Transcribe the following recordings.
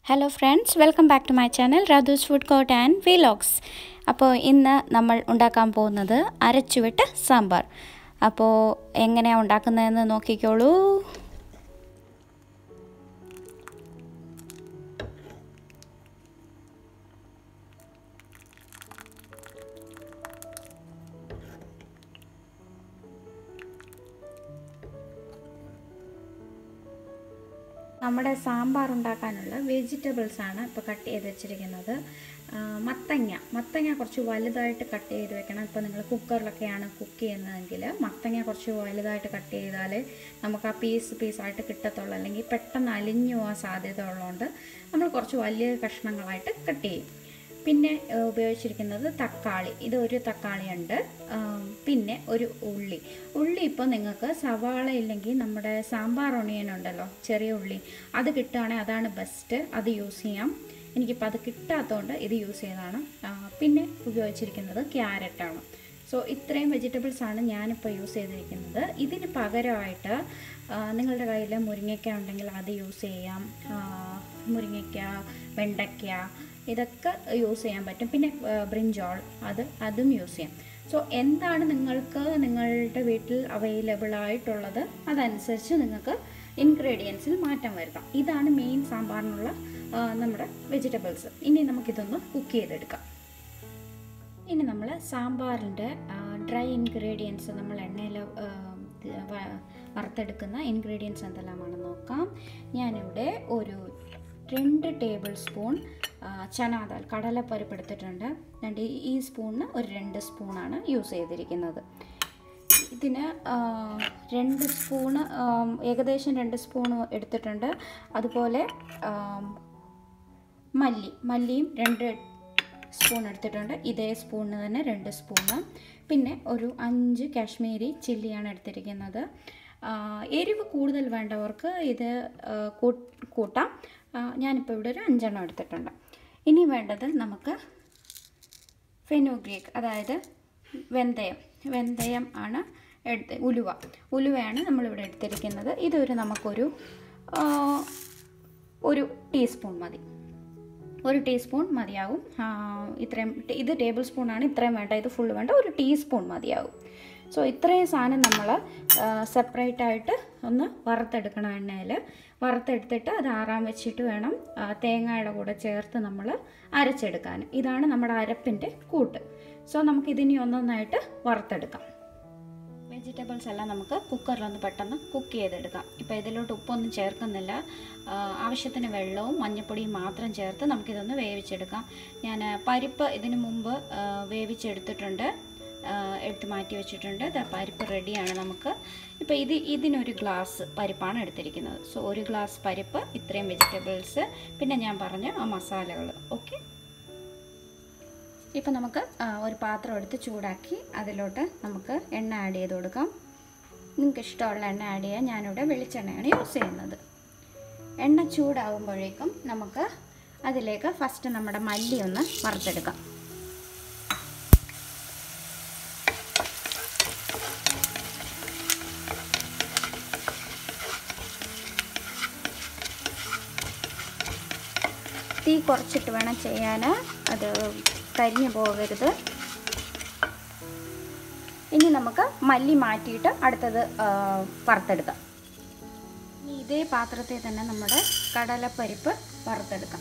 hello friends welcome back to my channel Radhu's food court and vlogs അപ്പോൾ ഇന്ന് നമ്മൾ ഉണ്ടാക്കാൻ പോകുന്നത് അരച്ചുവിട്ട് സാമ്പാർ അപ്പോൾ എങ്ങനെയാണ് ഉണ്ടാക്കുന്നതെന്ന് നോക്കിക്കോളൂ നമ്മുടെ സാമ്പാർ ഉണ്ടാക്കാനുള്ള വെജിറ്റബിൾസ് ആണ് ഇപ്പോൾ കട്ട് ചെയ്ത് വെച്ചിരിക്കുന്നത് മത്തങ്ങ മത്തങ്ങ കുറച്ച് വലുതായിട്ട് കട്ട് ചെയ്ത് വെക്കണം ഇപ്പോൾ നിങ്ങൾ കുക്കറിലൊക്കെയാണ് കുക്ക് ചെയ്യുന്നതെങ്കിൽ മത്തങ്ങ കുറച്ച് വലുതായിട്ട് കട്ട് ചെയ്താൽ നമുക്ക് ആ പീസ് പീസായിട്ട് കിട്ടത്തുള്ളൂ അല്ലെങ്കിൽ പെട്ടെന്ന് അലിഞ്ഞു പോകാൻ സാധ്യത ഉള്ളതുകൊണ്ട് നമ്മൾ കുറച്ച് വലിയ കഷ്ണങ്ങളായിട്ട് കട്ട് ചെയ്യും പിന്നെ ഉപയോഗിച്ചിരിക്കുന്നത് തക്കാളി ഇത് ഒരു തക്കാളിയുണ്ട് പിന്നെ ഒരു ഉള്ളി ഉള്ളി ഇപ്പോൾ നിങ്ങൾക്ക് സവാള ഇല്ലെങ്കിൽ നമ്മുടെ സാമ്പാർ ഒണിയൻ ഉണ്ടല്ലോ ചെറിയ ഉള്ളി അത് കിട്ടുകയാണെങ്കിൽ അതാണ് ബെസ്റ്റ് അത് യൂസ് ചെയ്യാം എനിക്കിപ്പോൾ അത് കിട്ടാത്തതുകൊണ്ട് ഇത് യൂസ് ചെയ്തതാണ് പിന്നെ ഉപയോഗിച്ചിരിക്കുന്നത് ക്യാരറ്റാണ് സോ ഇത്രയും വെജിറ്റബിൾസ് ആണ് ഞാനിപ്പോൾ യൂസ് ചെയ്തിരിക്കുന്നത് ഇതിന് പകരമായിട്ട് നിങ്ങളുടെ കയ്യിൽ മുരിങ്ങയ്ക്ക ഉണ്ടെങ്കിൽ അത് യൂസ് ചെയ്യാം മുരിങ്ങയ്ക്ക വെണ്ടയ്ക്ക ഇതൊക്കെ യൂസ് ചെയ്യാൻ പറ്റും പിന്നെ ബ്രിഞ്ചോൾ അത് അതും യൂസ് ചെയ്യാം സോ എന്താണ് നിങ്ങൾക്ക് നിങ്ങളുടെ വീട്ടിൽ അവൈലബിൾ ആയിട്ടുള്ളത് അതനുസരിച്ച് നിങ്ങൾക്ക് ഇൻഗ്രീഡിയൻസിൽ മാറ്റം വരുത്താം ഇതാണ് മെയിൻ സാമ്പാറിനുള്ള നമ്മുടെ വെജിറ്റബിൾസ് ഇനി നമുക്കിതൊന്ന് കുക്ക് ചെയ്തെടുക്കാം ഇനി നമ്മൾ സാമ്പാറിൻ്റെ ഡ്രൈ ഇൻഗ്രീഡിയൻസ് നമ്മൾ എണ്ണയിൽ വറുത്തെടുക്കുന്ന ഇൻഗ്രീഡിയൻസ് എന്തെല്ലാമാണെന്ന് നോക്കാം ഞാനിവിടെ ഒരു രണ്ട് ടേബിൾ സ്പൂൺ ചനാദാൽ കടലപ്പരിപ്പ് എടുത്തിട്ടുണ്ട് രണ്ട് ഈ സ്പൂണിന് ഒരു രണ്ട് സ്പൂണാണ് യൂസ് ചെയ്തിരിക്കുന്നത് ഇതിന് രണ്ട് സ്പൂണ് ഏകദേശം രണ്ട് സ്പൂൺ എടുത്തിട്ടുണ്ട് അതുപോലെ മല്ലി മല്ലിയും രണ്ട് സ്പൂൺ എടുത്തിട്ടുണ്ട് ഇതേ സ്പൂണിന് തന്നെ രണ്ട് സ്പൂണ് പിന്നെ ഒരു അഞ്ച് കാശ്മീരി ചില്ലിയാണ് എടുത്തിരിക്കുന്നത് എരിവ് കൂടുതൽ വേണ്ടവർക്ക് ഇത് കൂട്ടാം ഞാനിപ്പോൾ ഇവിടെ ഒരു അഞ്ചെണ്ണം എടുത്തിട്ടുണ്ട് ഇനി വേണ്ടത് നമുക്ക് ഫെനുഗ്രീക്ക് അതായത് വെന്തയം വെന്തയം ആണ് എടുത്ത് ഉലുവ ഉലുവയാണ് നമ്മളിവിടെ എടുത്തിരിക്കുന്നത് ഇതൊരു നമുക്കൊരു ഒരു ടീസ്പൂൺ മതി ഒരു ടീസ്പൂൺ മതിയാവും ഇത്രയും ഇത് ടേബിൾ സ്പൂണാണ് ഇത്രയും വേണ്ട ഇത് ഫുള്ള് വേണ്ട ഒരു ടീസ്പൂൺ മതിയാവും സോ ഇത്രയും സാധനം നമ്മൾ സെപ്പറേറ്റ് ആയിട്ട് ഒന്ന് വറുത്തെടുക്കണം എണ്ണയിൽ വറുത്തെടുത്തിട്ട് അത് ആറാൻ വെച്ചിട്ട് വേണം തേങ്ങയുടെ കൂടെ ചേർത്ത് നമ്മൾ അരച്ചെടുക്കാൻ ഇതാണ് നമ്മുടെ അരപ്പിൻ്റെ കൂട്ട് സോ നമുക്ക് ഇതിനി ഒന്നൊന്നായിട്ട് വറുത്തെടുക്കാം വെജിറ്റബിൾസ് എല്ലാം നമുക്ക് കുക്കറിലൊന്ന് പെട്ടെന്ന് കുക്ക് ചെയ്തെടുക്കാം ഇപ്പോൾ ഇതിലോട്ട് ഉപ്പൊന്നും ചേർക്കുന്നില്ല ആവശ്യത്തിന് വെള്ളവും മഞ്ഞൾപ്പൊടിയും മാത്രം ചേർത്ത് നമുക്കിതൊന്ന് വേവിച്ചെടുക്കാം ഞാൻ പരിപ്പ് ഇതിനു മുമ്പ് വേവിച്ചെടുത്തിട്ടുണ്ട് എടുത്ത് മാറ്റി വെച്ചിട്ടുണ്ട് പരിപ്പ് റെഡിയാണ് നമുക്ക് ഇപ്പോൾ ഇത് ഇതിനൊരു ഗ്ലാസ് പരിപ്പാണ് എടുത്തിരിക്കുന്നത് സോ ഒരു ഗ്ലാസ് പരിപ്പ് ഇത്രയും വെജിറ്റബിൾസ് പിന്നെ ഞാൻ പറഞ്ഞ ആ മസാലകൾ ഓക്കെ ഇപ്പോൾ നമുക്ക് ഒരു പാത്രം എടുത്ത് ചൂടാക്കി അതിലോട്ട് നമുക്ക് എണ്ണ ആഡ് ചെയ്ത് കൊടുക്കാം നിങ്ങൾക്ക് ഇഷ്ടമുള്ള എണ്ണ ആഡ് ചെയ്യാൻ ഞാനിവിടെ വെളിച്ചെണ്ണയാണ് യൂസ് ചെയ്യുന്നത് എണ്ണ ചൂടാകുമ്പോഴേക്കും നമുക്ക് അതിലേക്ക് ഫസ്റ്റ് നമ്മുടെ മല്ലി ഒന്ന് വറുത്തെടുക്കാം തീ കുറച്ചിട്ട് വേണം ചെയ്യാൻ അത് കരിഞ്ഞു പോകരുത് ഇനി നമുക്ക് മല്ലി മാറ്റിയിട്ട് അടുത്തത് വറുത്തെടുക്കാം ഇതേ പാത്രത്തിൽ തന്നെ നമ്മുടെ കടലപ്പരിപ്പ് വറുത്തെടുക്കാം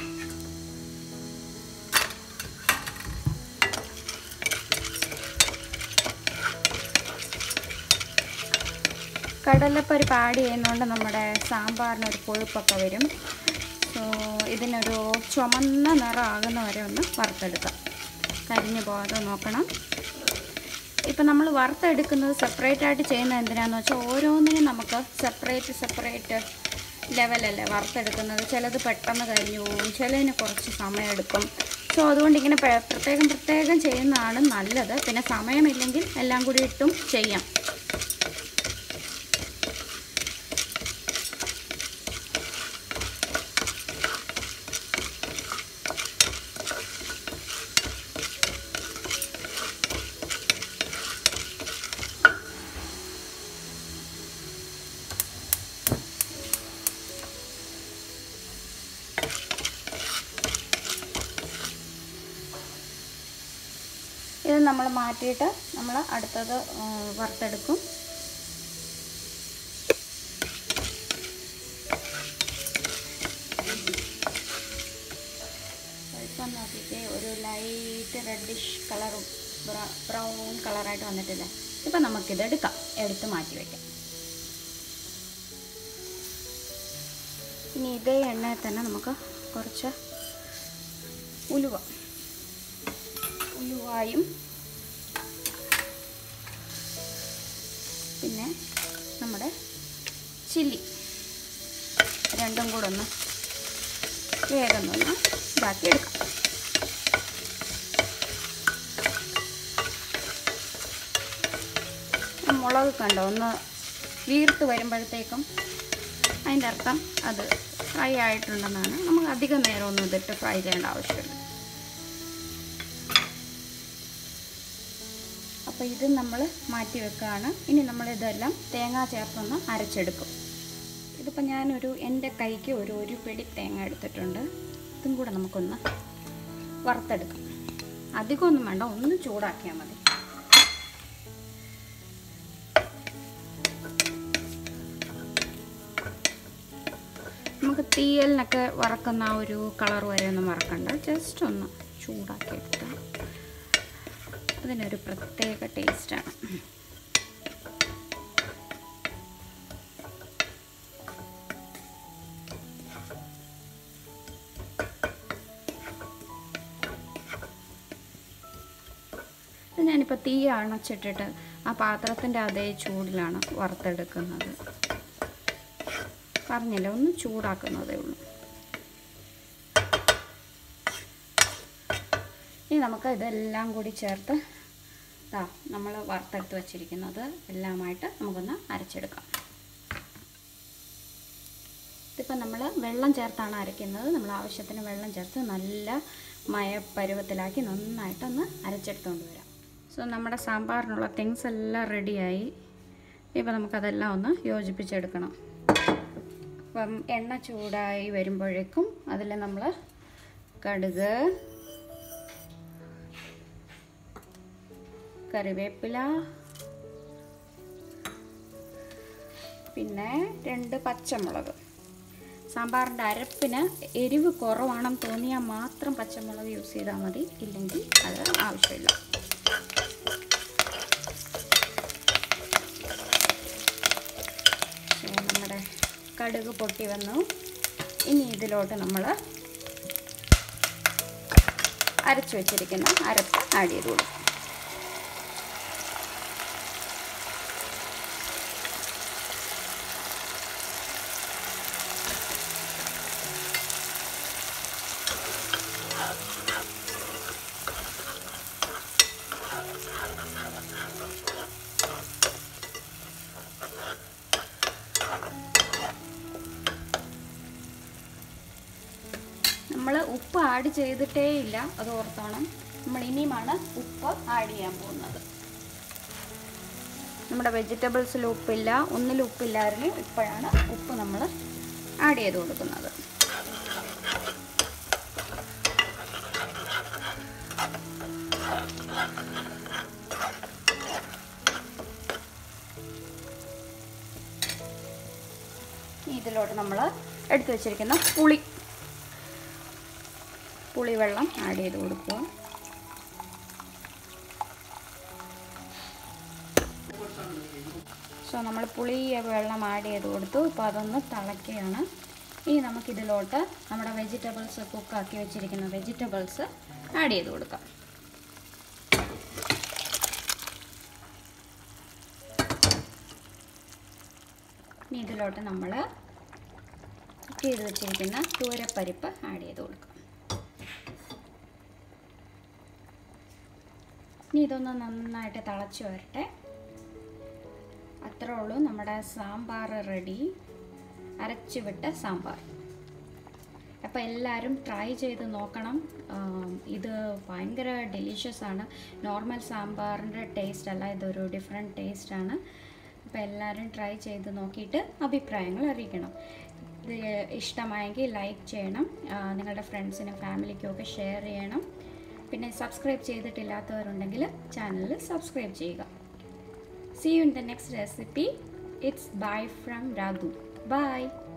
കടലപ്പരിപ്പ് ആഡ് ചെയ്യുന്നതുകൊണ്ട് നമ്മുടെ സാമ്പാറിനൊരു കൊഴുപ്പൊക്കെ വരും സോ ഇതിനൊരു ചുമന്ന നിറമാകുന്ന വരെ ഒന്ന് വറുത്തെടുക്കാം കരിഞ്ഞു പോകാതെ നോക്കണം ഇപ്പം നമ്മൾ വറുത്തെടുക്കുന്നത് സെപ്പറേറ്റ് ആയിട്ട് ചെയ്യുന്നത് എന്തിനാണെന്ന് വെച്ചാൽ ഓരോന്നിനും നമുക്ക് സെപ്പറേറ്റ് സെപ്പറേറ്റ് ലെവലല്ലേ വറുത്തെടുക്കുന്നത് ചിലത് പെട്ടെന്ന് കരിഞ്ഞു പോകും ചിലതിന് കുറച്ച് സമയമെടുക്കും സോ അതുകൊണ്ട് ഇങ്ങനെ പ്രത്യേകം പ്രത്യേകം ചെയ്യുന്നതാണ് നല്ലത് പിന്നെ സമയമില്ലെങ്കിൽ എല്ലാം കൂടി ഇട്ടും ചെയ്യാം ഇത് നമ്മൾ മാറ്റിയിട്ട് നമ്മൾ അടുത്തത് ആ, വറുത്തെടുക്കും ഇപ്പം നോക്കിക്കേ ഒരു ലൈറ്റ് റെഡിഷ് കളറും ബ്രൗൺ കളറായിട്ട് വന്നിട്ടില്ലേ ഇപ്പം നമുക്കിത് എടുക്കാം എടുത്ത് മാറ്റി വയ്ക്കാം ഇനി ഇതേ എണ്ണയിൽ തന്നെ നമുക്ക് കുറച്ച് ഉലുവ ഉലുവായും പിന്നെ നമ്മുടെ ചില്ലി രണ്ടും കൂടെ ഒന്ന് വേഗം ഒന്ന് ഇതാക്കി എടുക്കാം ആ മുളക് കണ്ടോ ഒന്ന് വീർത്ത് വരുമ്പോഴത്തേക്കും അതിൻ്റെ അർത്ഥം അത് ഫ്രൈ ആയിട്ടുണ്ടെന്നാണ് നമുക്ക് അധികം നേരം ഒന്നും ഇതിട്ട് ഫ്രൈ ചെയ്യേണ്ട ആവശ്യമില്ല അപ്പോൾ ഇത് നമ്മൾ മാറ്റി വെക്കുകയാണ് ഇനി നമ്മൾ ഇതെല്ലാം തേങ്ങ ചേർത്തൊന്ന് അരച്ചെടുക്കും ഇതിപ്പോൾ ഞാനൊരു എൻ്റെ കൈക്ക് ഒരു ഒരു പിടി തേങ്ങ എടുത്തിട്ടുണ്ട് ഇതും കൂടെ നമുക്കൊന്ന് വറുത്തെടുക്കാം അധികമൊന്നും വേണ്ട ഒന്ന് ചൂടാക്കിയാൽ മതി നമുക്ക് തീയലിനൊക്കെ വറക്കുന്ന ആ ഒരു കളർ വരെ ഒന്നും വറക്കണ്ട ജസ്റ്റ് ഒന്ന് ചൂടാക്കി എടുത്താൽ അതിനൊരു പ്രത്യേക ടേസ്റ്റാണ് ഇത് ഞാനിപ്പോൾ തീ അണച്ചിട്ടിട്ട് ആ പാത്രത്തിൻ്റെ അതേ ചൂടിലാണ് വറുത്തെടുക്കുന്നത് പറഞ്ഞില്ല ഒന്ന് ചൂടാക്കുന്നതേ ഉള്ളൂ ഇനി നമുക്ക് ഇതെല്ലാം കൂടി ചേർത്ത് ഇതാ നമ്മൾ വറുത്തെടുത്ത് വച്ചിരിക്കുന്നത് എല്ലാമായിട്ട് നമുക്കൊന്ന് അരച്ചെടുക്കാം ഇതിപ്പോൾ നമ്മൾ വെള്ളം ചേർത്താണ് അരയ്ക്കുന്നത് നമ്മൾ ആവശ്യത്തിന് വെള്ളം ചേർത്ത് നല്ല മയപ്പരുവത്തിലാക്കി നന്നായിട്ടൊന്ന് അരച്ചെടുത്തുകൊണ്ട് വരാം സോ നമ്മുടെ സാമ്പാറിനുള്ള തിങ്സ് എല്ലാം റെഡിയായി ഇപ്പോൾ നമുക്കതെല്ലാം ഒന്ന് യോജിപ്പിച്ചെടുക്കണം അപ്പം എണ്ണ ചൂടായി വരുമ്പോഴേക്കും അതിൽ നമ്മൾ കടുക് കറിവേപ്പില പിന്നെ രണ്ട് പച്ചമുളക് സാമ്പാറിൻ്റെ അരപ്പിന് എരിവ് കുറവാണെന്ന് തോന്നിയാൽ മാത്രം പച്ചമുളക് യൂസ് ചെയ്താൽ മതി ഇല്ലെങ്കിൽ അത് ആവശ്യമില്ല So, നമ്മുടെ കടുക് പൊട്ടി വന്നു ഇനി ഇതിലോട്ട് നമ്മൾ അരച്ചു വെച്ചിരിക്കുന്ന അരപ്പ് ആഡ് ചെയ്ത് കൊടുക്കും നമ്മൾ ഉപ്പ് ആഡ് ചെയ്തിട്ടേ ഇല്ല അത് ഓർത്തോണം നമ്മൾ ഇനിയുമാണ് ഉപ്പ് ആഡ് ചെയ്യാൻ പോകുന്നത് നമ്മുടെ വെജിറ്റബിൾസിൽ ഉപ്പില്ല ഒന്നിൽ ഉപ്പില്ലായിരുന്നു ഇപ്പോഴാണ് ഉപ്പ് നമ്മൾ ആഡ് ചെയ്ത് കൊടുക്കുന്നത് ഇതിലോട്ട് നമ്മൾ എടുത്തു വെച്ചിരിക്കുന്ന പുളി പുളിവെള്ളം ആഡ് ചെയ്ത് കൊടുക്കുക സോ നമ്മൾ പുളി വെള്ളം ആഡ് ചെയ്ത് കൊടുത്തു ഇപ്പോൾ അതൊന്ന് തിളയ്ക്കുകയാണ് ഇനി നമുക്കിതിലോട്ട് നമ്മുടെ വെജിറ്റബിൾസ് കുക്കാക്കി വെച്ചിരിക്കുന്ന വെജിറ്റബിൾസ് ആഡ് ചെയ്ത് കൊടുക്കാം ഇനി ഇതിലോട്ട് നമ്മൾ കുക്ക് ചെയ്ത് വെച്ചിരിക്കുന്ന തൂരപ്പരിപ്പ് ആഡ് ചെയ്ത് കൊടുക്കാം ഇനി ഇതൊന്ന് നന്നായിട്ട് തിളച്ച് വരട്ടെ അത്രേ ഉള്ളൂ നമ്മുടെ സാമ്പാർ റെഡി അരച്ചു വിട്ട സാമ്പാർ അപ്പോൾ എല്ലാവരും ട്രൈ ചെയ്ത് നോക്കണം ആം, ഇത് ഭയങ്കര ഡെലീഷ്യസ് ആണ് നോർമൽ സാമ്പാറിൻ്റെ ടേസ്റ്റ് അല്ല ഇതൊരു ഡിഫറെൻറ്റ് ടേസ്റ്റ് ആണ് അപ്പോൾ എല്ലാവരും ട്രൈ ചെയ്ത് നോക്കിയിട്ട് അഭിപ്രായങ്ങൾ അറിയിക്കണം ഇത് ഇഷ്ടമായെങ്കിൽ ലൈക്ക് ചെയ്യണം ആ, നിങ്ങളുടെ ഫ്രണ്ട്സിനും ഫാമിലിക്കും ഒക്കെ ഷെയർ ചെയ്യണം പിന്നെ സബ്സ്ക്രൈബ് ചെയ്തിട്ടില്ലാത്തവരുണ്ടെങ്കിൽ ചാനൽ സബ്സ്ക്രൈബ് ചെയ്യുക see you in the next recipe it's bye from Radhu by